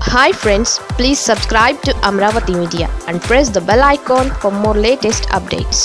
hi friends please subscribe to Amaravati media and press the bell icon for more latest updates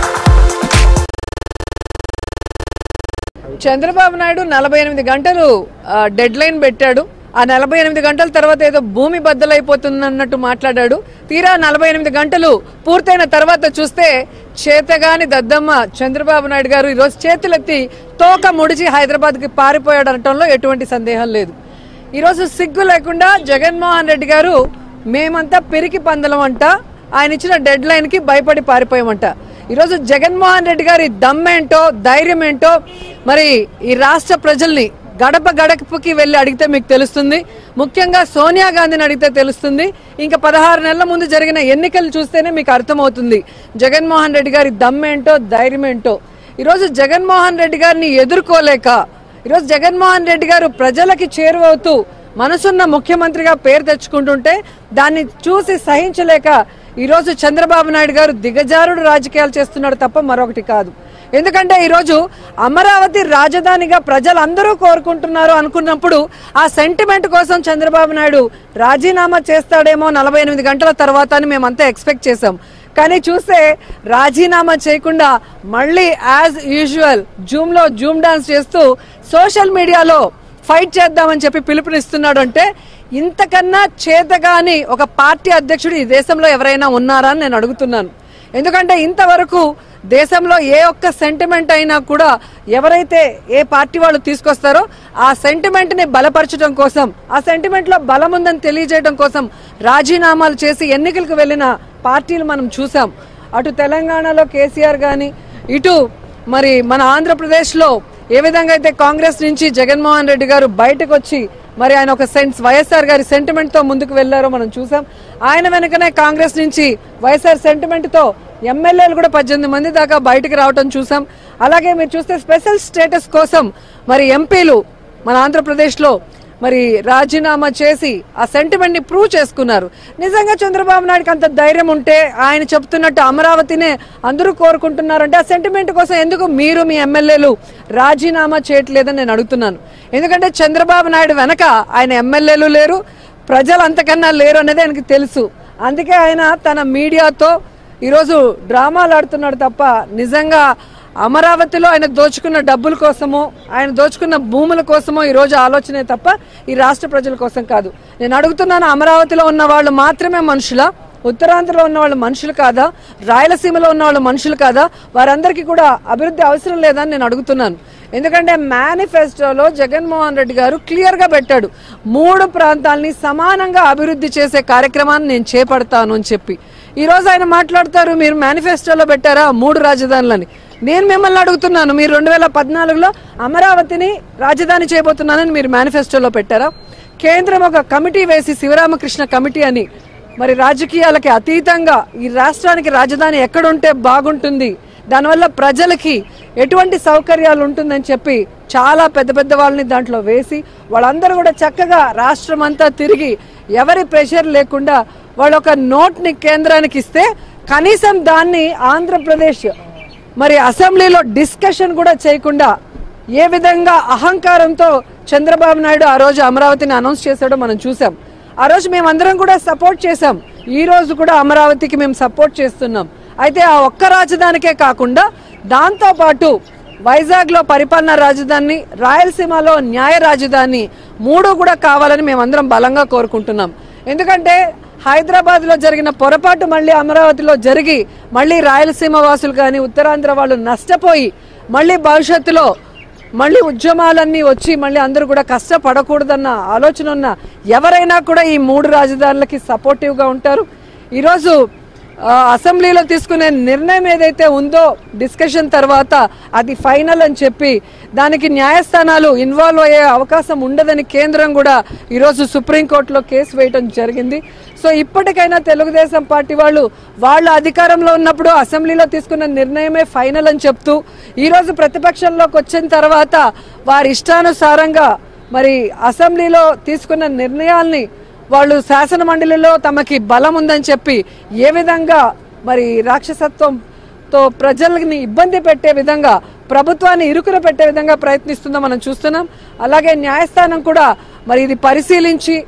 Chandrababu Naidu నలభై ఎనిమిది గంటలు dead line పెట్టాడు ఆ నలభై ఎనిమిది గంటల తర్వాత ఏదో భూమి బద్దలైపోతుందన్నట్టు మాట్లాడాడు తీరా నలభై ఎనిమిది గంటలు పూర్తయిన తర్వాత చూస్తే చేతగాని దద్దమ్మ చంద్రబాబు నాయుడు గారు ఈరోజు చేతులెత్తి తోక ముడిచి హైదరాబాద్కి పారిపోయాడు అనటంలో ఎటువంటి సందేహం లేదు ఈరోజు సిగ్గు లేకుండా జగన్మోహన్ రెడ్డి గారు మేమంతా పెరికి పందలం అంట ఆయన ఇచ్చిన డెడ్ లైన్ కి భయపడి పారిపోయామంట ఈరోజు జగన్మోహన్ రెడ్డి గారి దమ్మేంటో ధైర్యం ఏంటో మరి ఈ రాష్ట్ర ప్రజల్ని గడప గడపకి వెళ్ళి అడిగితే మీకు తెలుస్తుంది ముఖ్యంగా సోనియా గాంధీని అడిగితే తెలుస్తుంది ఇంకా పదహారు నెలల ముందు జరిగిన ఎన్నికలు చూస్తేనే మీకు అర్థమవుతుంది జగన్మోహన్ రెడ్డి గారి దమ్మేంటో ధైర్యం ఏంటో ఈరోజు జగన్మోహన్ రెడ్డి గారిని ఎదుర్కోలేక ఈరోజు జగన్మోహన్ రెడ్డి గారు ప్రజలకి చేరువవుతూ మనసున్న ముఖ్యమంత్రిగా పేరు తెచ్చుకుంటుంటే దాన్ని చూసి సహించలేక ఈరోజు చంద్రబాబు నాయుడు గారు దిగజారుడు రాజకీయాలు చేస్తున్నాడు తప్ప మరొకటి కాదు ఎందుకంటే ఈరోజు అమరావతి రాజధానిగా ప్రజలందరూ కోరుకుంటున్నారు అనుకున్నప్పుడు ఆ సెంటిమెంట్ కోసం చంద్రబాబు నాయుడు రాజీనామా చేస్తాడేమో నలభై ఎనిమిది గంటల తర్వాత అని మేమంతా ఎక్స్పెక్ట్ చేసాం కానీ చూస్తే రాజీనామా చేయకుండా మళ్ళీ యాజ్ యూజువల్ జూమ్ లో జూమ్ డాన్స్ చేస్తూ సోషల్ మీడియాలో ఫైట్ చేద్దామని చెప్పి పిలుపునిస్తున్నాడు అంటే ఇంతకన్నా చేతగాని ఒక పార్టీ అధ్యక్షుడు ఈ దేశంలో ఎవరైనా ఉన్నారా అని నేను అడుగుతున్నాను ఎందుకంటే ఇంతవరకు దేశంలో ఏ ఒక్క సెంటిమెంట్ అయినా కూడా ఎవరైతే ఏ పార్టీ వాళ్ళు తీసుకొస్తారో ఆ సెంటిమెంట్ ని బలపరచడం కోసం ఆ సెంటిమెంట్ లో బలం ఉందని తెలియజేయడం కోసం రాజీనామాలు చేసి ఎన్నికలకు వెళ్ళిన పార్టీలు మనం చూసాం అటు తెలంగాణలో కేసీఆర్ గాని ఇటు మరి మన ఆంధ్రప్రదేశ్లో ఏ విధంగా అయితే కాంగ్రెస్ నుంచి జగన్మోహన్ రెడ్డి గారు బయటకు వచ్చి మరి ఆయన ఒక సెన్స్ వైఎస్ఆర్ గారి సెంటిమెంట్ తో ముందుకు వెళ్లారో మనం చూసాం ఆయన వెనకనే కాంగ్రెస్ నుంచి వైఎస్ఆర్ సెంటిమెంట్ తో ఎమ్మెల్యేలు కూడా పద్దెనిమిది మంది దాకా బయటకు రావటం చూసాం అలాగే మీరు చూస్తే స్పెషల్ స్టేటస్ కోసం మరి ఎంపీలు మన ఆంధ్రప్రదేశ్లో మరి రాజీనామా చేసి ఆ సెంటిమెంట్ ని ప్రూవ్ చేసుకున్నారు నిజంగా చంద్రబాబు నాయుడుకి అంత ధైర్యం ఉంటే ఆయన చెప్తున్నట్టు అమరావతినే అందరూ కోరుకుంటున్నారంటే ఆ సెంటిమెంట్ కోసం ఎందుకు మీరు మీ ఎమ్మెల్యేలు రాజీనామా చేయట్లేదని నేను అడుగుతున్నాను ఎందుకంటే చంద్రబాబు నాయుడు వెనక ఆయన ఎమ్మెల్యేలు లేరు ప్రజలు అంతకన్నా లేరు అనేది ఆయనకి తెలుసు అందుకే ఆయన తన మీడియాతో ఈరోజు డ్రామాలు ఆడుతున్నాడు తప్ప నిజంగా అమరావతిలో ఆయన దోచుకున్న డబ్బుల కోసమో ఆయన దోచుకున్న భూముల కోసమో ఈ రోజు ఆలోచనే తప్ప ఈ రాష్ట్ర ప్రజల కోసం కాదు నేను అడుగుతున్నాను అమరావతిలో ఉన్న వాళ్ళు మాత్రమే మనుషులా ఉత్తరాంధ్రలో ఉన్న వాళ్ళు మనుషులు కాదా రాయలసీమలో ఉన్న వాళ్ళు మనుషులు కాదా వారందరికీ కూడా అభివృద్ధి అవసరం లేదని నేను అడుగుతున్నాను ఎందుకంటే మేనిఫెస్టోలో జగన్మోహన్ రెడ్డి గారు క్లియర్ గా పెట్టాడు మూడు ప్రాంతాలని సమానంగా అభివృద్ధి చేసే కార్యక్రమాన్ని నేను చేపడతాను అని చెప్పి ఈ రోజు ఆయన మాట్లాడతారు మీరు మేనిఫెస్టోలో పెట్టారా మూడు రాజధానులని నేను మిమ్మల్ని అడుగుతున్నాను మీరు రెండు వేల పద్నాలుగులో అమరావతిని రాజధాని చేయబోతున్నానని మీరు మేనిఫెస్టోలో పెట్టారా కేంద్రం ఒక కమిటీ వేసి శివరామకృష్ణ కమిటీ అని మరి రాజకీయాలకి అతీతంగా ఈ రాష్ట్రానికి రాజధాని ఎక్కడుంటే బాగుంటుంది దానివల్ల ప్రజలకి ఎటువంటి సౌకర్యాలు ఉంటుందని చెప్పి చాలా పెద్ద పెద్ద వాళ్ళని దాంట్లో వేసి వాళ్ళందరూ కూడా చక్కగా రాష్ట్రం అంతా తిరిగి ఎవరి ప్రెషర్ లేకుండా వాళ్ళు ఒక నోట్ని కేంద్రానికి ఇస్తే కనీసం దాన్ని ఆంధ్రప్రదేశ్ మరి అసెంబ్లీలో డిస్కషన్ కూడా చేయకుండా ఏ విధంగా అహంకారంతో చంద్రబాబు నాయుడు ఆ రోజు అమరావతిని అనౌన్స్ చేశాడో మనం చూసాం ఆ రోజు మేమందరం కూడా సపోర్ట్ చేశాం ఈ రోజు కూడా అమరావతికి మేము సపోర్ట్ చేస్తున్నాం అయితే ఆ ఒక్క రాజధానికే కాకుండా దాంతో పాటు వైజాగ్ లో పరిపాలనా రాజధాని రాయలసీమలో న్యాయ రాజధాని మూడు కూడా కావాలని మేమందరం బలంగా కోరుకుంటున్నాం ఎందుకంటే హైదరాబాద్ లో జరిగిన పొరపాటు మళ్ళీ అమరావతిలో జరిగి మళ్ళీ రాయలసీమ వాసులు కానీ ఉత్తరాంధ్ర వాళ్ళు నష్టపోయి మళ్ళీ భవిష్యత్తులో మళ్ళీ ఉద్యమాలన్నీ వచ్చి మళ్ళీ అందరూ కూడా కష్టపడకూడదన్న ఆలోచన ఉన్న ఎవరైనా కూడా ఈ మూడు రాజధానులకి సపోర్టివ్గా ఉంటారు ఈరోజు ఆ, అసెంబ్లీలో తీసుకునే నిర్ణయం ఏదైతే ఉందో డిస్కషన్ తర్వాత అది ఫైనల్ అని చెప్పి దానికి న్యాయస్థానాలు ఇన్వాల్వ్ అయ్యే అవకాశం ఉండదని కేంద్రం కూడా ఈరోజు సుప్రీంకోర్టులో కేసు వేయటం జరిగింది సో ఇప్పటికైనా తెలుగుదేశం పార్టీ వాళ్ళు వాళ్ళ అధికారంలో ఉన్నప్పుడు అసెంబ్లీలో తీసుకున్న నిర్ణయమే ఫైనల్ అని చెప్తూ ఈరోజు ప్రతిపక్షంలోకి వచ్చిన తర్వాత వారి ఇష్టానుసారంగా మరి అసెంబ్లీలో తీసుకున్న నిర్ణయాల్ని వాళ్ళు శాసన మండలిలో తమకి బలం ఉందని చెప్పి ఏ విధంగా మరి రాక్షసత్వంతో ప్రజల్ని ఇబ్బంది పెట్టే విధంగా ప్రభుత్వాన్ని ఇరుకున పెట్టే విధంగా ప్రయత్నిస్తుందో మనం చూస్తున్నాం అలాగే న్యాయస్థానం కూడా మరి ఇది పరిశీలించి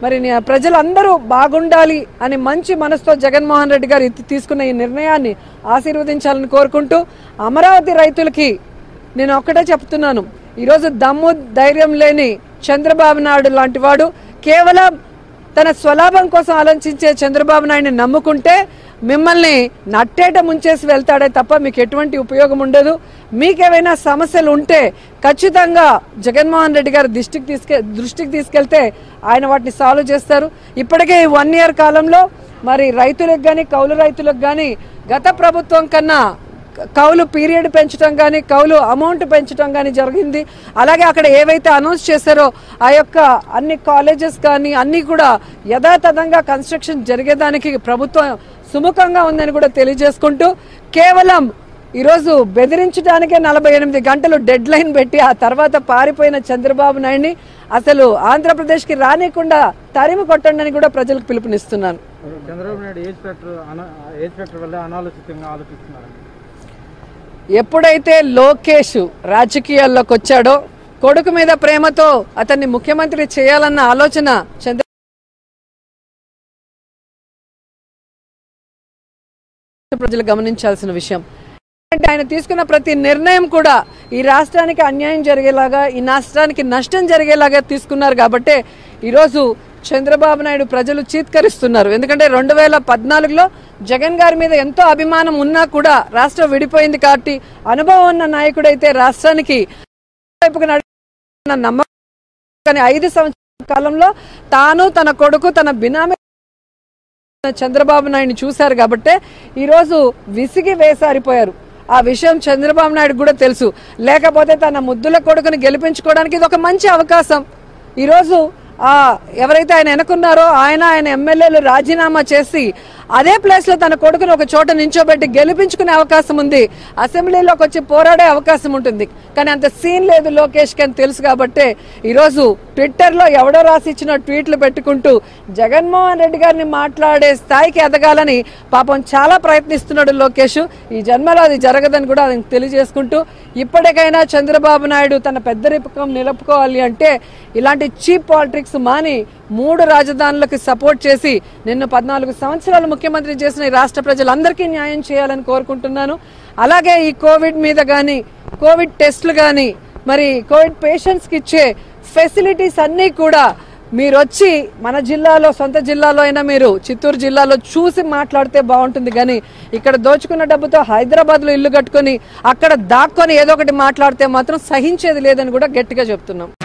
మరి ని- ప్రజలందరూ బాగుండాలి అని మంచి మనసుతో జగన్మోహన్ రెడ్డి గారు ఇది తీసుకున్న ఈ నిర్ణయాన్ని ఆశీర్వదించాలని కోరుకుంటూ అమరావతి రైతులకి నేను ఒక్కటే చెప్తున్నాను ఈరోజు దమ్ము ధైర్యం లేని చంద్రబాబు నాయుడు లాంటి వాడు కేవలం తన స్వలాభం కోసం ఆలోచించే చంద్రబాబు నాయుడిని నమ్ముకుంటే మిమ్మల్ని నట్టేట ముంచేసి వెళ్తాడే తప్ప మీకు ఎటువంటి ఉపయోగం ఉండదు మీకేమైనా సమస్యలు ఉంటే ఖచ్చితంగా జగన్మోహన్ రెడ్డి గారి దృష్టికి తీసుకె దృష్టికి తీసుకెళ్తే ఆయన వాటిని సాల్వ్ చేస్తారు ఇప్పటికే ఈ వన్ ఇయర్ కాలంలో మరి రైతులకు కానీ కౌలు రైతులకు కానీ గత ప్రభుత్వం కన్నా కౌలు పీరియడ్ పెంచడం కానీ కౌలు అమౌంట్ పెంచడం కానీ జరిగింది అలాగే అక్కడ ఏవైతే అనౌన్స్ చేశారో ఆ యొక్క అన్ని కాలేజెస్ కానీ అన్ని కూడా యథాతథంగా కన్స్ట్రక్షన్ జరిగేదానికి ప్రభుత్వం సుముఖంగా ఉందని కూడా తెలియజేసుకుంటూ కేవలం ఈరోజు బెదిరించడానికే నలభై ఎనిమిది గంటలు డెడ్ లైన్ పెట్టి ఆ తర్వాత పారిపోయిన చంద్రబాబు నాయుడిని అసలు ఆంధ్రప్రదేశ్కి రానికుండా తరిమి కొట్టండి అని కూడా ప్రజలకు పిలుపునిస్తున్నాను చంద్రబాబు నాయుడు ఏజ్ ఫ్యాక్టర్ అన- ఏజ్ ఫ్యాక్టర్ వల్ల అనాలోచితంగా ఆలోచిస్తున్నారు ఎప్పుడైతే లోకేష్ రాజకీయాల్లోకి వచ్చాడో కొడుకు మీద ప్రేమతో అతన్ని ముఖ్యమంత్రి చేయాలన్న ఆలోచన చంద్ర ప్రజలు గమనించాల్సిన విషయం అంటే ఆయన తీసుకున్న ప్రతి నిర్ణయం కూడా ఈ రాష్ట్రానికి అన్యాయం జరిగేలాగా ఈ రాష్ట్రానికి నష్టం జరిగేలాగా తీసుకున్నారు కాబట్టి ఈరోజు చంద్రబాబు నాయుడు ప్రజలు చీత్కరిస్తున్నారు ఎందుకంటే రెండు వేల పద్నాలుగులో జగన్ గారి మీద ఎంతో అభిమానం ఉన్నా కూడా రాష్ట్రం విడిపోయింది కాబట్టి అనుభవం ఉన్న నాయకుడైతే రాష్ట్రానికి వైపుకు నడిపిన నమ్మకం కానీ ఐదు సంవత్సరాల కాలంలో తాను తన కొడుకు తన బినామీ చంద్రబాబు నాయుడిని చూశారు కాబట్టి ఈరోజు విసిగి వేసారిపోయారు ఆ విషయం చంద్రబాబు నాయుడు కూడా తెలుసు లేకపోతే తన ముద్దుల కొడుకుని గెలిపించుకోవడానికి ఇది ఒక మంచి అవకాశం ఈరోజు ఆ ఎవరైతే ఆయన ఎన్నుకున్నారో ఆయన ఆయన ఎమ్మెల్యేలు రాజీనామా చేసి అదే ప్లేస్ లో తన కొడుకుని ఒక చోట నించోబెట్టి గెలిపించుకునే అవకాశం ఉంది అసెంబ్లీలోకి వచ్చి పోరాడే అవకాశం ఉంటుంది కానీ అంత సీన్ లేదు లోకేష్ కి అని తెలుసు కాబట్టి ఈరోజు ట్విట్టర్ లో ఎవడో రాసి ఇచ్చిన ట్వీట్లు పెట్టుకుంటూ జగన్మోహన్ రెడ్డి గారిని మాట్లాడే స్థాయికి ఎదగాలని పాపం చాలా ప్రయత్నిస్తున్నాడు లోకేష్ ఈ జన్మలో అది జరగదని కూడా ఆయన తెలియజేసుకుంటూ ఇప్పటికైనా చంద్రబాబు నాయుడు తన పెద్దరిపకం నిలుపుకోవాలి అంటే ఇలాంటి చీప్ పాలిటిక్స్ మాని మూడు రాజధానులకు సపోర్ట్ చేసి నిన్న పద్నాలుగు సంవత్సరాలు ముఖ్యమంత్రి చేసిన ఈ రాష్ట్ర ప్రజలందరికీ న్యాయం చేయాలని కోరుకుంటున్నాను అలాగే ఈ కోవిడ్ మీద కానీ కోవిడ్ టెస్టులు కానీ మరి కోవిడ్ పేషెంట్స్కి ఇచ్చే ఫెసిలిటీస్ అన్నీ కూడా మీరు వచ్చి మన జిల్లాలో సొంత జిల్లాలో అయినా మీరు చిత్తూరు జిల్లాలో చూసి మాట్లాడితే బాగుంటుంది కానీ ఇక్కడ దోచుకున్న డబ్బుతో హైదరాబాద్లో ఇల్లు కట్టుకొని అక్కడ దాక్కొని ఏదో ఒకటి మాట్లాడితే మాత్రం సహించేది లేదని కూడా గట్టిగా చెప్తున్నాం